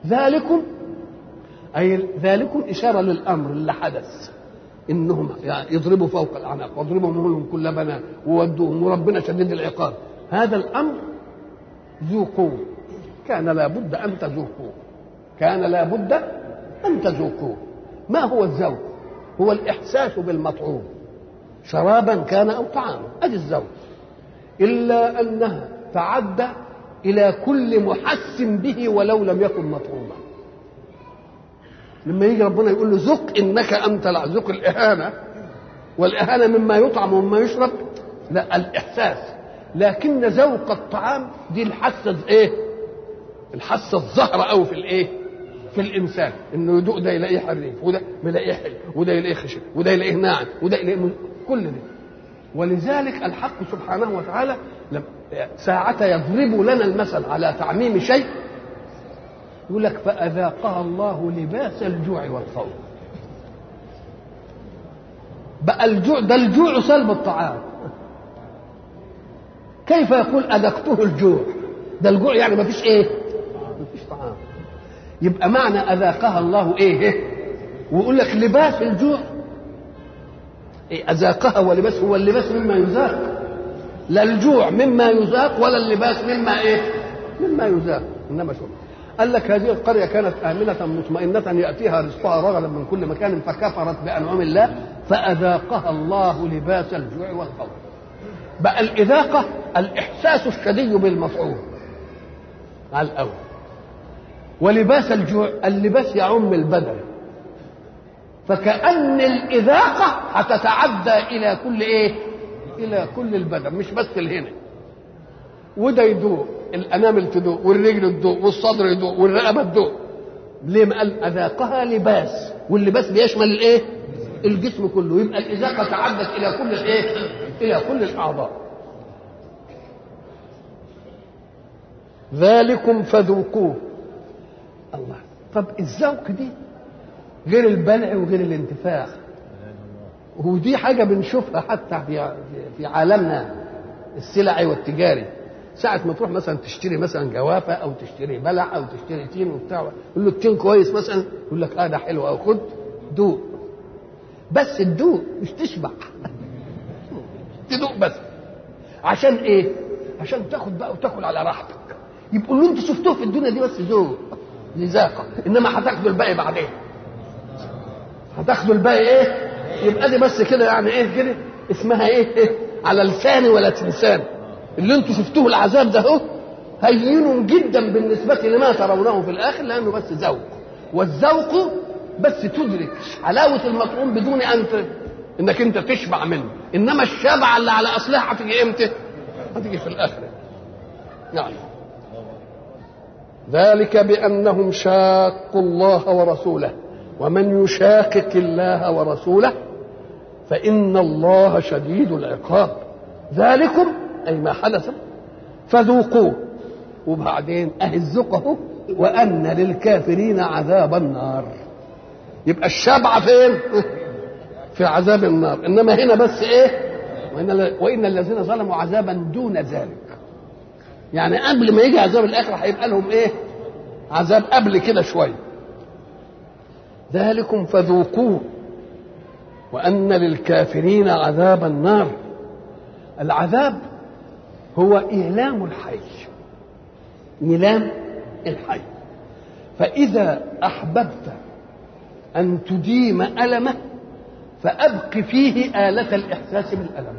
ذلكم أي ذلكم إشارة للأمر اللي حدث إنهم يعني يضربوا فوق الأعناق واضربوا منهم كل بنان وودوهم وربنا شديد العقاب هذا الأمر ذوقوه كان لابد أن تذوقوه كان لابد أن تذوقوه ما هو الذوق هو الإحساس بالمطعوم شرابا كان أو طعاما أدي الذوق إلا أنها تعدى إلى كل محس به ولو لم يكن مطعوما لما يجي ربنا يقول له ذق إنك أنت ذق الإهانة والإهانة مما يطعم ومما يشرب لا الإحساس لكن ذوق الطعام دي الحاسة إيه الحاسة الظاهرة أو في الإيه في الإنسان إنه يدوق ده يلاقيه حريف وده يلاقيه حلو وده يلاقيه خشن وده يلاقيه ناعم وده يلاقيه كل ده ولذلك الحق سبحانه وتعالى ساعة يضرب لنا المثل على تعميم شيء يقول لك فأذاقها الله لباس الجوع والخوف بقى الجوع ده الجوع سلب الطعام كيف يقول أذقته الجوع ده الجوع يعني ما فيش ايه ما فيش طعام يبقى معنى أذاقها الله ايه ويقول لك لباس الجوع إيه أذاقها ولباس هو اللباس مما يذاق لا الجوع مما يذاق ولا اللباس مما ايه مما يذاق انما شو قال لك هذه القريه كانت امنه مطمئنه ياتيها رزقها رغدا من كل مكان فكفرت بانعم الله فاذاقها الله لباس الجوع والخوف بقى الاذاقه الاحساس الشديد بالمطعوم على الاول ولباس الجوع اللباس يعم البدن فكأن الإذاقة هتتعدى إلى كل إيه؟ إلى كل البدن مش بس الهنا وده يدوق الأنامل تدوق والرجل تدوق والصدر يدوق والرقبة تدوق ليه ما قال أذاقها لباس واللباس بيشمل الإيه؟ الجسم كله يبقى الإذاقة تعدت إلى كل الإيه؟ إلى كل الأعضاء ذلكم فذوقوه الله طب الذوق دي غير البلع وغير الانتفاع ودي حاجة بنشوفها حتى في في عالمنا السلعي والتجاري ساعة ما تروح مثلا تشتري مثلا جوافة أو تشتري بلع أو تشتري تين وبتاع يقول له التين كويس مثلا يقول لك اه ده حلو أو خد دوق بس تدوق مش تشبع تدوق بس عشان ايه؟ عشان تاخد بقى وتاكل على راحتك يبقوا له انتوا شفتوه في الدنيا دي بس ذوق لذاقه انما هتاخدوا الباقي بعدين هتاخدوا الباقي ايه يبقى دي بس كده يعني ايه كده اسمها ايه, إيه؟ على لساني ولا تلسان اللي انتوا شفتوه العذاب ده اهو هين جدا بالنسبة لما ترونه في الآخر لأنه بس ذوق والذوق بس تدرك حلاوة المطعوم بدون أن ت... إنك أنت تشبع منه إنما الشبع اللي على أصلها هتيجي إمتى؟ هتيجي في الآخرة يعني ذلك بأنهم شاقوا الله ورسوله ومن يشاقق الله ورسوله فإن الله شديد العقاب ذلكم أي ما حدث فذوقوه وبعدين أهزقه وأن للكافرين عذاب النار يبقى الشبع فين؟ في عذاب النار إنما هنا بس إيه؟ وإن, وإن الذين ظلموا عذابا دون ذلك يعني قبل ما يجي عذاب الآخرة هيبقى لهم إيه؟ عذاب قبل كده شوية ذلكم فذوقوه وأن للكافرين عذاب النار العذاب هو إيلام الحي إيلام الحي فإذا أحببت أن تديم ألمه فأبق فيه آلة الإحساس بالألم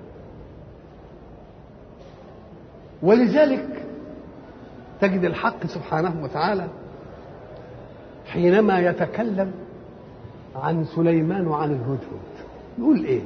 ولذلك تجد الحق سبحانه وتعالى حينما يتكلم عن سليمان وعن الهدهد يقول ايه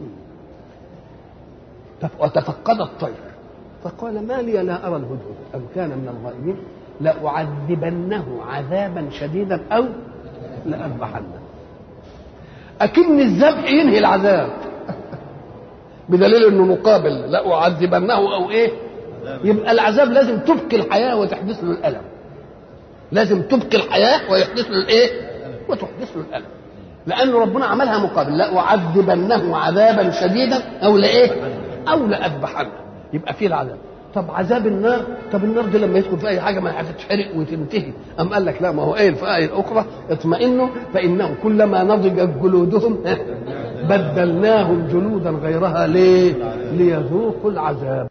وتفقد الطير فقال ما لي لا ارى الهدهد ام كان من الغائبين لاعذبنه عذابا شديدا او لاذبحنه اكن الذبح ينهي العذاب بدليل انه مقابل لاعذبنه او ايه يبقى العذاب لازم تبقي الحياه وتحدث له الالم لازم تبقي الحياه ويحدث له الايه وتحدث له الالم لأن ربنا عملها مقابل لا أعذبنه عذابا شديدا أو لإيه؟ أو لأذبحنه يبقى فيه العذاب طب عذاب النار طب النار دي لما يدخل في اي حاجه ما هتتحرق وتنتهي ام قال لك لا ما هو قايل في ايه اخرى اطمئنوا فانهم كلما نضجت جلودهم بدلناهم جلودا غيرها ليه؟ ليذوقوا العذاب